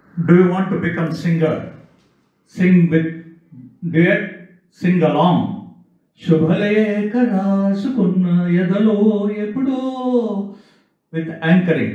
Do you want to become singer? Sing with duet, sing along. శుభలేఖ రాసుకున్న ఎదలో ఎప్పుడో with anchoring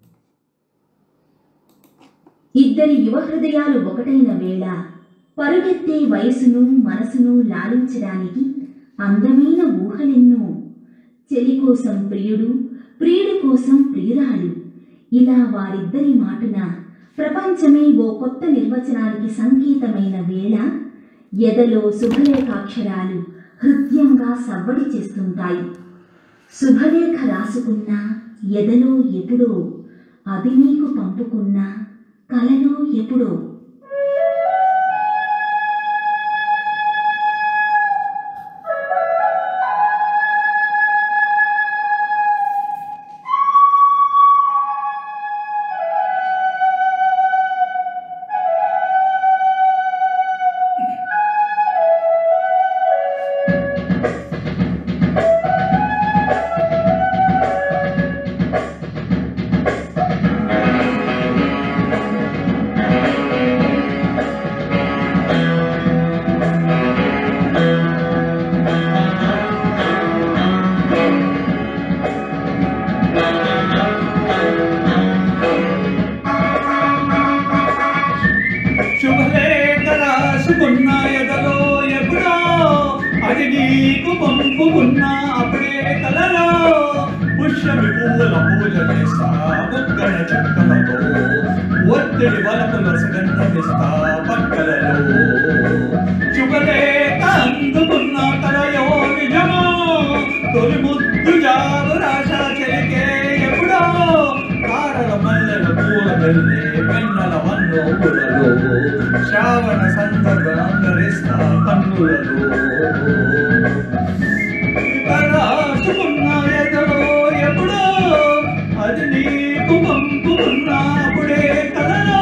ఇద్దరి యువ హృదయాలు ఒకటైన వేళ పరుగెత్తే వయసును మనసును లాలించడానికి అందమైన ఊహలెన్నో చెలి కోసం ప్రియుడు ప్రియుడి కోసం ప్రియురాలు ఇలా వారిద్దరి మాటున ప్రపంచమే ఓ కొత్త నిర్వచనానికి సంకేతమైన వేళ ఎదలో శుభలేఖాక్షరాలు హృదయంగా సవ్వడి చేస్తుంటాయి శుభలేఖ రాసుకున్నా ఎదలో ఎప్పుడో అది నీకు పంపుకున్నా కలలో ఎప్పుడో శుభలేఖ రాసుకున్న ఎదలో ఎప్పుడో అది నీకు పంపుకున్నా అప్పుడే కలలో పుష్యమి పువ్వుల పూజ చేస్తా బుక్కల చెక్కలతో ఒత్తిడి వలపుల సుగంధమిస్తా పక్కలలో శుభలేఖ అందుకున్న కలయో నిజమో తొలి ముద్దు జాబు రాశా చెలికే ఎప్పుడో కారల మల్లెల పూల వెళ్ళే వెన్నెల వన్నోపులలో శ్రావణ సందర్భంగరిస్తా కన్నులలో రాసుకున్న ఎదలో ఎప్పుడో అది నీకు పంపుకున్నా అప్పుడే కలలో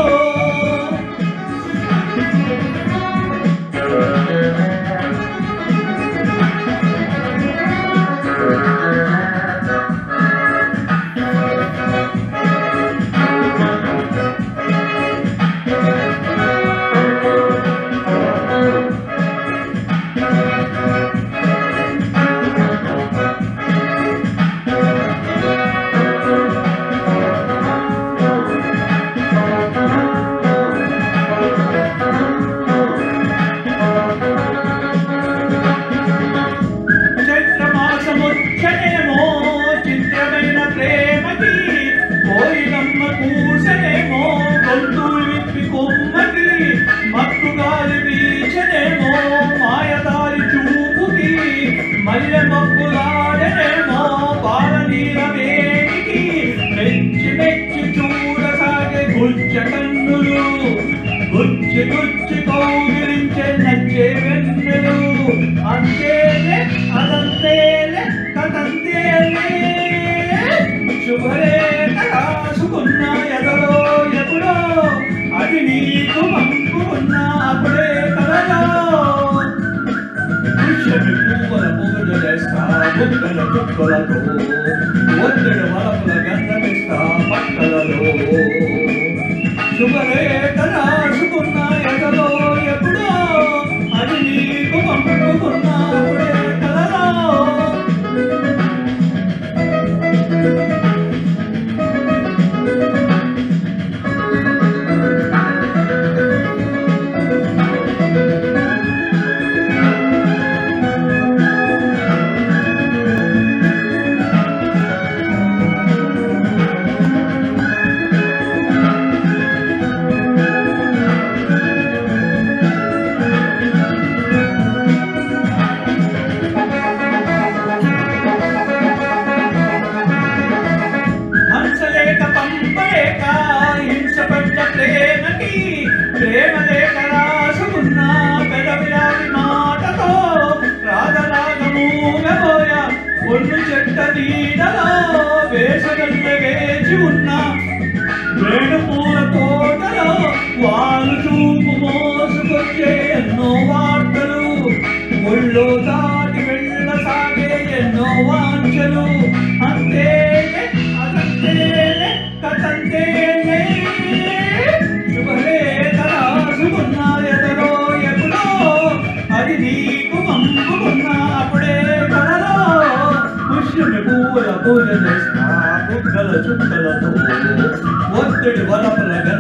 చైత్రమాసమొచ్చనేమో చిత్రమైన ప్రేమకి కోయిలమ్మ కూసనేమో గొంతులు విప్పి కొమ్మకి మత్తు గాలి వీచనేమో మాయదారి చూపుకి మల్లె మబ్బులాడనేమో బాల నీల వేడికి మెచ్చి మెచ్చి చూడసాగే గుచ్చ కన్నులు గుచ్చి గుచ్చి కౌగిలించే నచ్చే వెన్నెలు అంతేలే అదంతేలే కదంతేలే శుభలేఖ రాసుకున్న ఎదలో ఎప్పుడో అది నీకు పంపుకున్న అప్పుడే కలలో పుష్యమి పువ్వుల పూజ చేస్తా బుక్కల చుక్కలతో ఒత్తిడి వలపుల గంధమిస్తా పక్కలలో శుభలేఖ రాసుకున్న ఎదలో ఎప్పుడో అది నీకు పంపుకున్న అప్పుడే కలలో పూజ చేస్తా బుగ్గల చుక్కలతో ఒత్తిడి వలపల